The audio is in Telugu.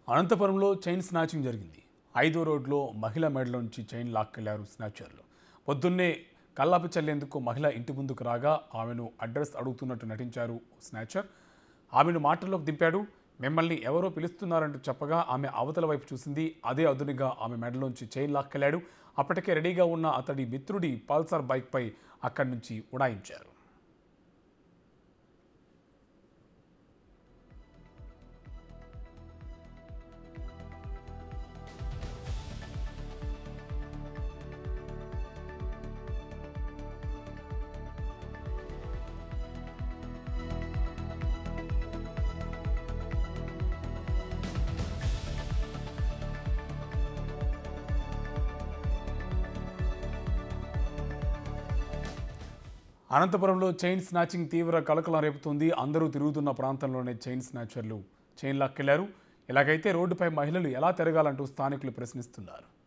అనంతపురంలో చైన్ స్నాచింగ్ జరిగింది ఐదో రోడ్లో మహిళ మెడలోంచి చైన్ లాక్కెళ్లారు స్నాచర్లు పొద్దున్నే కల్లాపి చల్లేందుకు మహిళ ఇంటి ముందుకు రాగా ఆమెను అడ్రస్ అడుగుతున్నట్టు నటించారు స్నాచర్ ఆమెను మాటల్లోకి దింపాడు మిమ్మల్ని ఎవరో పిలుస్తున్నారంటూ చెప్పగా ఆమె అవతల వైపు చూసింది అదే అదునుగా ఆమె మెడలోంచి చైన్ లాక్కెళ్లాడు అప్పటికే రెడీగా ఉన్న అతడి మిత్రుడి పల్సర్ బైక్పై అక్కడి నుంచి ఉడాయించారు అనంతపురంలో చైన్ స్నాచింగ్ తీవ్ర కలకలం రేపుతోంది అందరూ తిరుగుతున్న ప్రాంతంలోనే చైన్ స్నాచర్లు చైన్ లాక్కెళ్లారు ఇలాగైతే రోడ్డుపై మహిళలు ఎలా తిరగాలంటూ స్థానికులు ప్రశ్నిస్తున్నారు